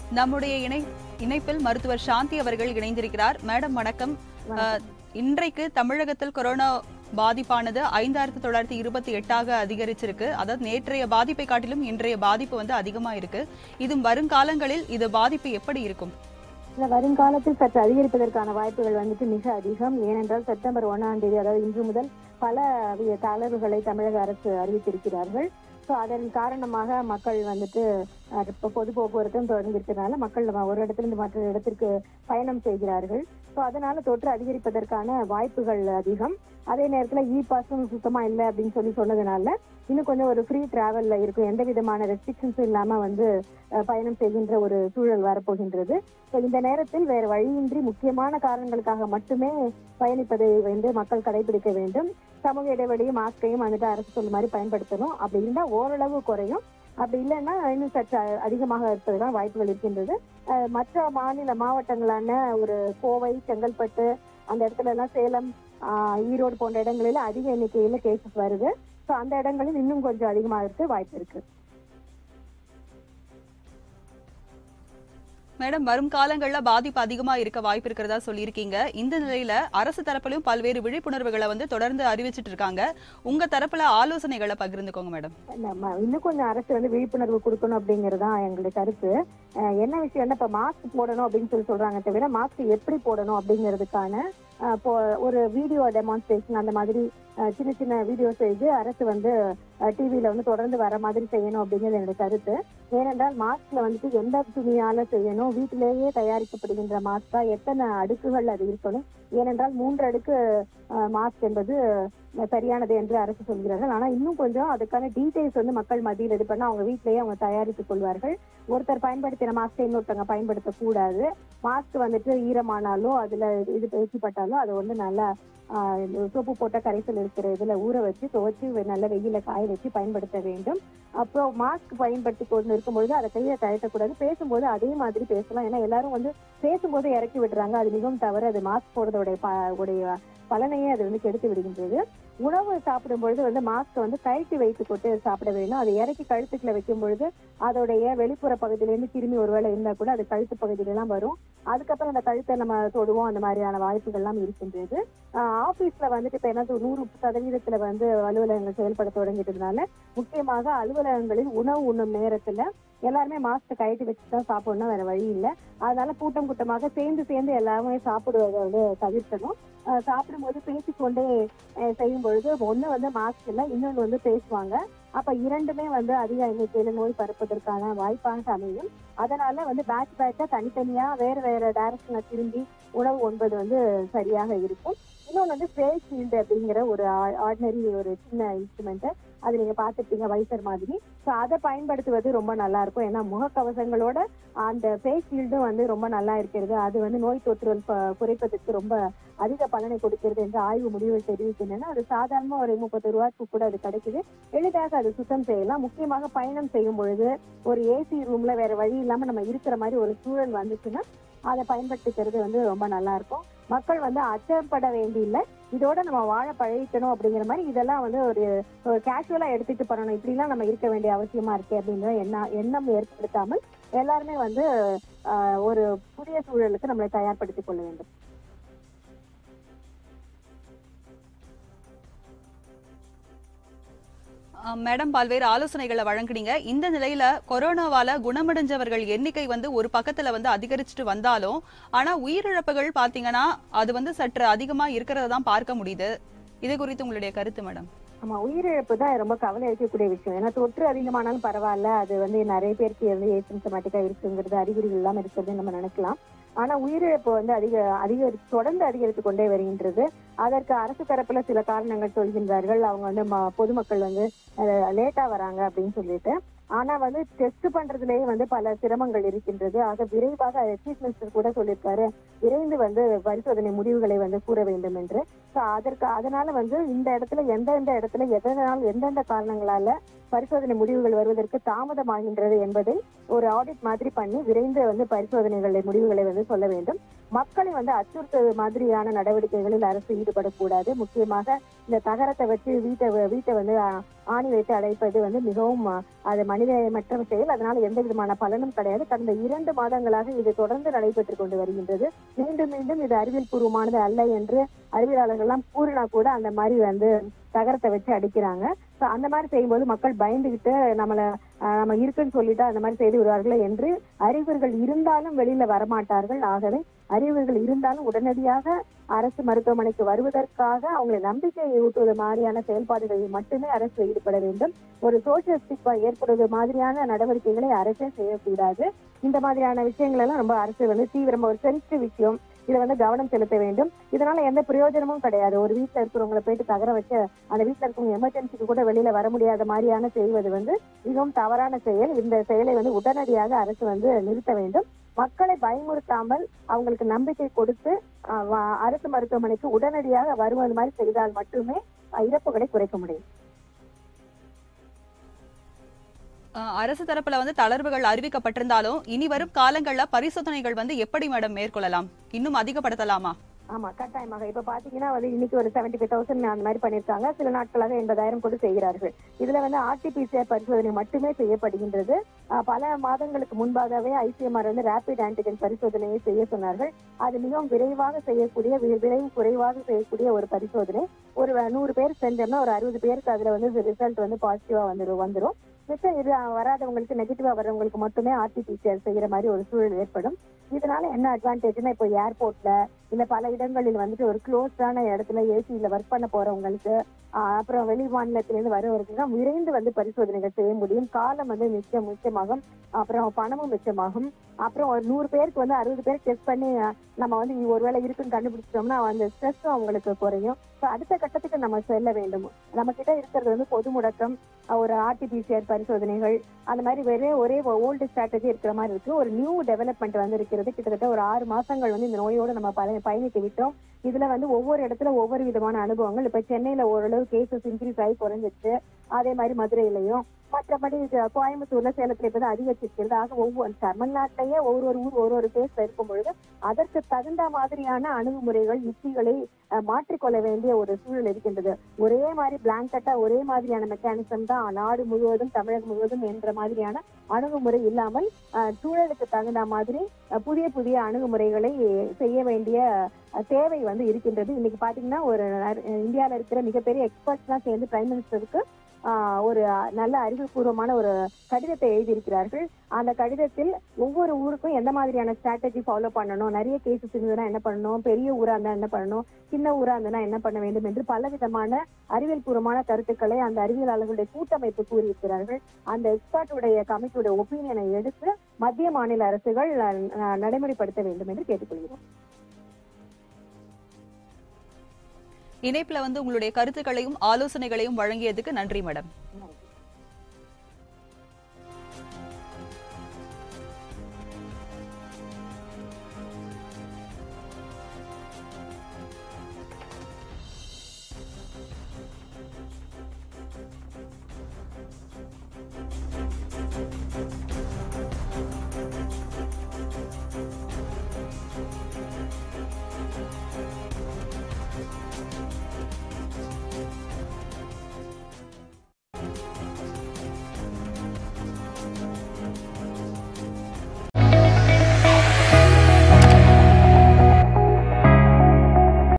நம்முடைய இணை இணைப்பில் மருத்துவர் சாந்தி அவர்கள் இணைந்திருக்கிறார் மேடம் வணக்கம் அஹ், இன்றைக்கு தமிழகத்தில் கொரோனா பாதிப்பானது ஐந்தாயிரத்தி தொள்ளாயிரத்தி இருபத்தி எட்டாக அதிகரிச்சிருக்கு அதாவது நேற்றைய பாதிப்பை காட்டிலும் இன்றைய பாதிப்பு வந்து அதிகமா இருக்கு இது வருங்காலங்களில் இது பாதிப்பு எப்படி இருக்கும் இல்ல வருங்காலத்தில் சற்று அதிகரிப்பதற்கான வாய்ப்புகள் வந்துட்டு மிக அதிகம் ஏனென்றால் செப்டம்பர் ஒன்னாம் தேதி அதாவது இன்று முதல் பல வி- தளர்வுகளை தமிழக அரசு அறிவித்திருக்கிறார்கள் ஸோ அதன் காரணமாக மக்கள் வந்துட்டு அஹ், இப்ப பொது போக்குவரத்தும் தொடர்ந்திருக்கிறதுனால மக்கள் வ- ஒரு இடத்திலிருந்து மற்ற இடத்திற்கு பயணம் செய்கிறார்கள் ஸோ அதனால தொற்று அதிகரிப்பதற்கான வாய்ப்புகள் அதிகம் அதே நேரத்தில் இ பாஸும் சுத்தமா இல்லை அப்படின்னு சொல்லி சொன்னதுனால இன்னும் கொஞ்சம் ஒரு ஃப்ரீ டிராவல்ல இருக்கும் எந்த விதமான ரெஸ்ட்ரிக்ஷன்ஸும் இல்லாம வந்து அஹ், பயணம் செய்கின்ற ஒரு சூழல் வரப்போகின்றது ஸோ இந்த நேரத்தில் வேறு வழியின்றி முக்கியமான காரணங்களுக்காக மட்டுமே பயணிப்பதை வந்து மக்கள் கடைபிடிக்க வேண்டும் சமூக இடைவெளியும் மாஸ்கையும் வந்துட்டு அரசு சொல்லும் மாதிரி பயன்படுத்தணும் அப்படி இருந்தா ஓரளவு குறையும் அப்படி இல்லைன்னா இன்னும் சற்று அ- அதிகமாக இருப்பதுதான் வாய்ப்புகள் இருக்கின்றது அஹ் மற்ற மாநில மாவட்டங்களான ஒரு கோவை செங்கல்பட்டு அந்த இடத்துல எல்லாம் சேலம் ஆஹ் ஈரோடு போன்ற இடங்களில அதிக எண்ணிக்கையில கேசஸ் வருது ஸோ அந்த இடங்களில் இன்னும் கொஞ்சம் அதிகமாக வாய்ப்பு இருக்கு மேடம் வரும் காலங்கள்ல பாதிப்பு அதிகமா இருக்க வாய்ப்பு இருக்கிறதா சொல்லியிருக்கீங்க இந்த நிலையில அரசு தரப்பிலும் பல்வேறு விழிப்புணர்வுகளை வந்து தொடர்ந்து அறிவிச்சிட்டு இருக்காங்க உங்க தரப்புல ஆலோசனைகளை பகிர்ந்துக்கோங்க மேடம் நம்ம இன்னும் கொஞ்சம் அரசு வந்து விழிப்புணர்வு கொடுக்கணும் அப்படிங்கிறது தான் எங்களுடைய கருத்து அஹ் என்ன விஷயம்னா இப்ப மாஸ்க் போடணும் அப்படின்னு சொல்லி சொல்றாங்க தவிர மாஸ்க் எப்படி போடணும் அப்படிங்கிறதுக்கான அஹ், இப்போ ஒரு வீடியோ டெமான்ஸ்ட்ரேஷன் அந்த மாதிரி அஹ், சின்ன சின்ன வீடியோ செய்து அரசு வந்து டிவியில வந்து தொடர்ந்து வர மாதிரி செய்யணும் அப்படிங்கிறது என்னுடைய கருத்து ஏனென்றால் மாஸ்க்ல வந்துட்டு எந்த துணியால செய்யணும் வீட்டிலேயே தயாரிக்கப்படுகின்ற மாஸ்கா எத்தனை அடுக்குகள் அது இருக்கணும் ஏனென்றால் மூன்று அடுக்கு மாஸ்க் என்பது அஹ், சரியானது என்று அரசு சொல்கிறார்கள் ஆனா இன்னும் கொஞ்சம் அதுக்கான டீடைல்ஸ் வந்து மக்கள் மத்தியில் இது பண்ண அவங்க வீட்டிலேயே அவங்க தயாரித்துக் கொள்வார்கள் ஒருத்தர் பயன்படுத்தின மாஸ்கை இன்னொருத்தவங்க பயன்படுத்தக்கூடாது மாஸ்க் வந்துட்டு ஈரமானாலோ அதுல இது பேச்சுப்பட்டாலோ அதை வந்து நல்லா ஆஹ், இந்த சோப்பு போட்ட கரைசல் இருக்கிற இதுல ஊற வச்சு துவைச்சு வெ- நல்ல வெயில காய வச்சு பயன்படுத்த வேண்டும் அப்புறம் மாஸ்க் பயன்படுத்தி கொண்டு இருக்கும்பொழுது அதை கையை கழட்டக்கூடாது பேசும்போது அதே மாதிரி பேசலாம் ஏன்னா எல்லாரும் வந்து பேசும்போது இறக்கி விடுறாங்க அது மிகவும் தவறு அது மாஸ்க் போடுறதோடைய ப- உடைய பலனையே அது வந்து கெடுத்து விடுகின்றது உணவு சாப்பிடும் பொழுது வந்து மாஸ்க் வந்து கழட்டி வைத்து கொண்டு சாப்பிட வேண்டும் அதை இறக்கி கழுத்துக்குள்ள வைக்கும் பொழுது அதோடைய வெளிப்புற பகுதியிலேருந்து கிருமி ஒருவேளை இருந்தா கூட அது கழுத்து பகுதியில எல்லாம் வரும் அதுக்கப்புறம் அந்த கழுத்தை நம்ம தொடுவோம் அந்த மாதிரியான வாய்ப்புகள் எல்லாம் இருக்கின்றது ஆபீஸ்ல வந்துட்டு இப்ப என்ன நூறு சதவீதத்துல வந்து அலுவலகங்கள் செயல்பட தொடங்கிட்டதுனால முக்கியமாக அலுவலகங்களில் உணவு உண்ணும் நேரத்துல எல்லாருமே மாஸ்க் கழட்டி வச்சு தான் சாப்பிடணும் வேற வழி இல்லை அதனால கூட்டம் கூட்டமாக சேர்ந்து சேர்ந்து எல்லாருமே சாப்பிடுவதை வந்து தவிர்க்கணும் அஹ் சாப்பிடும்போது பேசிக்கொண்டே அஹ் செய்யும் பொழுது ஒண்ணு வந்து மாஸ்க் இல்லை இன்னொன்னு வந்து பேசுவாங்க அப்ப இரண்டுமே வந்து அதிக எண்ணிக்கையில நோய் பரப்பதற்கான வாய்ப்பாக அமையும் அதனால வந்து பேட்ச் பேட்சா தனித்தனியா வேற வேற டைரக்ஷன்ல திரும்பி உணவு உண்பது வந்து சரியாக இருக்கும் இன்னொன்று வந்து ஃபேஸ் ஷீல்டு அப்படிங்கிற ஒரு ஆர்டினரி ஒரு சின்ன இன்ஸ்ட்ருமெண்ட் அது நீங்க பார்த்துருப்பீங்க வைசர் மாதிரி ஸோ அதை பயன்படுத்துவது ரொம்ப நல்லா இருக்கும் ஏன்னா முகக்கவசங்களோட அந்த ஃபேஸ் ஷீல்டும் வந்து ரொம்ப நல்லா இருக்கிறது அது வந்து நோய் தொற்றுகள் ப- குறைப்பதற்கு ரொம்ப அதிக பலனை கொடுக்கிறது என்று ஆய்வு முடிவுகள் தெரிவிக்கின்றன அது சாதாரணமா ஒரு முப்பது ரூபாய்க்கு கூட அது கிடைக்குது எளிதாக அது சுத்தம் செய்யலாம் முக்கியமாக பயணம் செய்யும் பொழுது ஒரு ஏசி ரூம்ல வேற வழி இல்லாம நம்ம இருக்கிற மாதிரி ஒரு சூழல் வந்துச்சுன்னா அதை பயன்படுத்திக்கிறது வந்து ரொம்ப நல்லா இருக்கும் மக்கள் வந்து அச்சப்பட வேண்டியில்லை இதோட நம்ம வாழ பழகிக்கணும் அப்படிங்கிற மாதிரி இதெல்லாம் வந்து ஒரு ஒரு கேஷுவலா எடுத்துட்டு பண்ணணும் இப்படிலாம் நம்ம இருக்க வேண்டிய அவசியமா இருக்கு அப்படிங்கிற எண்ண எண்ணம் ஏற்படுத்தாமல் எல்லாருமே வந்து ஆஹ், ஒரு புதிய சூழலுக்கு நம்மளை தயார்படுத்திக் கொள்ள வேண்டும் அஹ் மேடம் பல்வேறு ஆலோசனைகளை வழங்குனீங்க இந்த நிலையில கொரோனாவால குணமடைஞ்சவர்கள் எண்ணிக்கை வந்து ஒரு பக்கத்துல வந்து அதிகரிச்சுட்டு வந்தாலும் ஆனா உயிரிழப்புகள் பாத்தீங்கன்னா அது வந்து சற்று அதிகமா இருக்கிறத தான் பார்க்க முடியுது இது குறித்து உங்களுடைய கருத்து மேடம் ஆமா உயிரிழப்பு தான் ரொம்ப கவலை அளிக்கக்கூடிய விஷயம் ஏன்னா தொற்று அதிகமானாலும் பரவாயில்ல அது வந்து நிறைய பேருக்கு வந்து ஏசிம்டமேட்டிக்கா இருக்குங்கிறது அறிகுறிகள் இல்லாம இருக்கிறது நம்ம நினைக்கலாம் ஆனா உயிரிழப்பு வந்து அதிக அதிக தொடர்ந்து அதிகரித்து கொண்டே வருகின்றது அதற்கு அரசு தரப்புல சில காரணங்கள் சொல்கின்றார்கள் அவங்க வந்து ம- பொதுமக்கள் வந்து லேட்டா வராங்க அப்படின்னு சொல்லிட்டு ஆனா வந்து டெஸ்ட் பண்றதுலயே வந்து பல சிரமங்கள் இருக்கின்றது ஆக விரைவாக சீஃப் மினிஸ்டர் கூட சொல்லியிருக்காரு விரைந்து வந்து பரிசோதனை முடிவுகளை வந்து கூற வேண்டும் என்று So அதற்கு அதனால வந்து இந்த இடத்துல எந்தெந்த இடத்துல எதனால் எந்தெந்த காரணங்களால பரிசோதனை முடிவுகள் வருவதற்கு தாமதமாகின்றது என்பதை ஒரு ஆடிட் மாதிரி பண்ணி விரைந்து வந்து பரிசோதனைகளை முடிவுகளை வந்து சொல்ல வேண்டும் மக்களை வந்து அச்சுறுத்துவது மாதிரியான நடவடிக்கைகளில் அரசு ஈடுபடக்கூடாது முக்கியமாக இந்த தகரத்தை வச்சு வீட்டை வீட்டை வந்து ஆ- ஆணி வைத்து அடைப்பது வந்து மிகவும் ஆ, அது மனிதமற்ற செயல் அதனால எந்த விதமான பலனும் கிடையாது கடந்த இரண்டு மாதங்களாக இது தொடர்ந்து நடைபெற்றுக் கொண்டு வருகின்றது மீண்டும் மீண்டும் இது அறிவியல் பூர்வமானது அல்ல என்று அறிவியலாளர்கள் எல்லாம் கூறினா கூட அந்த மாதிரி வந்து தகரத்தை வச்சு அடிக்கிறாங்க So, அந்த மாதிரி செய்யும்போது மக்கள் பயந்துகிட்டு நம்மள ஆஹ், நம்ம இருக்குன்னு சொல்லிட்டு அந்த மாதிரி செய்து விடுவார்கள் என்று அறிவர்கள் இருந்தாலும் வெளியில வரமாட்டார்கள் ஆகவே அறிவர்கள் இருந்தாலும் உடனடியாக அரசு மருத்துவமனைக்கு வருவதற்காக அவங்களை நம்பிக்கையை ஊட்டுவது மாதிரியான செயல்பாடுகளில் மட்டுமே அரசு ஈடுபட வேண்டும் ஒரு சோசியல் ஸ்டிக்மா ஏற்படுவது மாதிரியான நடவடிக்கைகளை அரசே செய்யக்கூடாது இந்த மாதிரியான விஷயங்கள் எல்லாம் ரொம்ப அரசு வந்து தீவிரமா ஒரு சென்சிட்டிவ் விஷயம் இதுல வந்து கவனம் செலுத்த வேண்டும் இதனால எந்த பிரயோஜனமும் கிடையாது ஒரு வீட்டுல இருக்கிறவங்களை போயிட்டு தகர வச்சு அந்த வீட்டுல இருக்கவங்க எமர்ஜென்சிக்கு கூட வெளியில வர முடியாத மாதிரியான செய்வது வந்து மிகவும் தவறான செயல் இந்த செயலை வந்து உடனடியாக அரசு வந்து நிறுத்த வேண்டும் மக்களை பயமுறுத்தாமல் அவங்களுக்கு நம்பிக்கை கொடுத்து ஆஹ், வ- அரசு மருத்துவமனைக்கு உடனடியாக வருவது மாதிரி செய்தால் மட்டுமே ஆஹ், இறப்புகளை குறைக்க முடியும் அஹ், அரசு தரப்புல வந்து தளர்வுகள் அறிவிக்கப்பட்டிருந்தாலும் இனி வரும் காலங்கள்ல பரிசோதனைகள் வந்து எப்படி மேடம் மேற்கொள்ளலாம் இன்னும் அதிகப்படுத்தலாமா ஆமா கட்டாயமாக இப்ப பாத்தீங்கன்னா வந்து இன்னைக்கு ஒரு செவன்டி ஃபைவ் தௌசண்ட் அந்த மாதிரி பண்ணிருக்காங்க சில நாட்களாக எண்பதாயிரம் கூட செய்கிறார்கள் இதுல வந்து ஆர்டிபிசிஆர் பரிசோதனை மட்டுமே செய்யப்படுகின்றது ஆஹ் பல மாதங்களுக்கு முன்பாகவே ஐசிஎம்ஆர் வந்து ரேபிட் ஆன்டிஜென் பரிசோதனையை செய்ய சொன்னார்கள் அது மிகவும் விரைவாக செய்யக்கூடிய வி- விரைவு குறைவாக செய்யக்கூடிய ஒரு பரிசோதனை ஒரு நூறு பேர் செஞ்சோம்னா ஒரு அறுபது பேருக்கு அதுல வந்து ரிசல்ட் வந்து பாசிட்டிவா வந்துடும் வந்துடும் மிச்சம் இது வராதவங்களுக்கு நெகட்டிவா வர்றவங்களுக்கு மட்டுமே ஆர்டிபிசிஆர் செய்யற மாதிரி ஒரு சூழல் ஏற்படும் இதனால என்ன அட்வான்டேஜ்னா இப்போ ஏர்போர்ட்ல இல்ல பல இடங்களில் வந்துட்டு ஒரு க்ளோஸ்டான இடத்துல ஏசியில ஒர்க் பண்ண போறவங்களுக்கு ஆஹ் அப்புறம் வெளி மாநிலத்திலிருந்து வரவர்களுக்கு தான் விரைந்து வந்து பரிசோதனைகள் செய்ய முடியும் காலம் வந்து மிச்சம் மிச்சமாகும் அப்புறம் பணமும் மிச்சமாகும் அப்புறம் ஒரு நூறு பேருக்கு வந்து அறுபது பேர் டெஸ்ட் பண்ணி ஆஹ் நம்ம வந்து இது ஒருவேளை இருக்குன்னு கண்டுபிடிச்சிட்டோம்னா அந்த ஸ்ட்ரெஸ்ஸும் அவங்களுக்கு குறையும் ஸோ அடுத்த கட்டத்துக்கு நம்ம செல்ல வேண்டும் நம்ம கிட்ட இருக்கிறது வந்து பொது முடக்கம் ஆஹ் ஒரு ஆர்டிபிசிஆர் பரிசோதனைகள் அந்த மாதிரி ஒரே ஒரே ஓல்டு ஸ்ட்ராட்டஜி இருக்கிற மாதிரி இருக்கு ஒரு நியூ டெவலப்மெண்ட் வந்து இருக்கிறது கிட்டத்தட்ட ஒரு ஆறு மாசங்கள் வந்து இந்த நோயோட நம்ம பய- பயணித்து விட்டோம் இதுல வந்து ஒவ்வொரு இடத்துல ஒவ்வொரு விதமான அனுபவங்கள் இப்ப சென்னையில ஓரளவு கேசஸ் இன்க்ரீஸ் ஆகி குறைஞ்சிருச்சு அதே மாதிரி மதுரையிலையும் மற்றபடி இது கோயம்புத்தூர்ல சேலத்துல இப்பதான் அதிகரிச்சிருக்கிறது ஆக ஒவ்வொரு தமிழ்நாட்டிலேயே ஒரு ஒரு ஊர் ஒரு ஒரு கேஸ்ல இருக்கும் பொழுது அதற்கு தகுந்த மாதிரியான அணுகுமுறைகள் யுக்திகளை அஹ், மாற்றிக்கொள்ள வேண்டிய ஒரு சூழல் இருக்கின்றது ஒரே மாதிரி பிளாங்கட்டா ஒரே மாதிரியான மெக்கானிசம் தான் நாடு முழுவதும் தமிழகம் முழுவதும் என்ற மாதிரியான அணுகுமுறை இல்லாமல் அஹ், சூழலுக்கு தகுந்த மாதிரி அஹ், புதிய புதிய அணுகுமுறைகளை செய்ய வேண்டிய அஹ், தேவை வந்து இருக்கின்றது இன்னைக்கு பாத்தீங்கன்னா ஒரு நர்- இந்தியால இருக்கிற மிகப்பெரிய எக்ஸ்பர்ட்ஸ் எல்லாம் சேர்ந்து பிரைம் மினிஸ்டருக்கு ஆஹ், ஒரு நல்ல அறிவுபூர்வமான ஒரு கடிதத்தை எழுதியிருக்கிறார்கள் அந்த கடிதத்தில் ஒவ்வொரு ஊருக்கும் எந்த மாதிரியான ஸ்ட்ராட்டஜி ஃபாலோ பண்ணணும் நிறைய கேசஸ் இருந்ததுன்னா என்ன பண்ணணும் பெரிய ஊரா இருந்தா என்ன பண்ணணும் சின்ன ஊரா இருந்ததுன்னா என்ன பண்ண வேண்டும் என்று பல விதமான அறிவியல் பூர்வமான கருத்துக்களை அந்த அறிவியலாளர்களுடைய கூட்டமைப்பு கூறியிருக்கிறார்கள் அந்த எக்ஸ்பர்ட்டுடைய கமிட்டியுடைய ஒப்பீனியனை எடுத்து மத்திய மாநில அரசுகள் அஹ், நடைமுறைப்படுத்த வேண்டும் என்று கேட்டுக்கொள்கிறோம் இணைப்புல வந்து உங்களுடைய கருத்துக்களையும் ஆலோசனைகளையும் வழங்கியதுக்கு நன்றி மேடம் நன்றி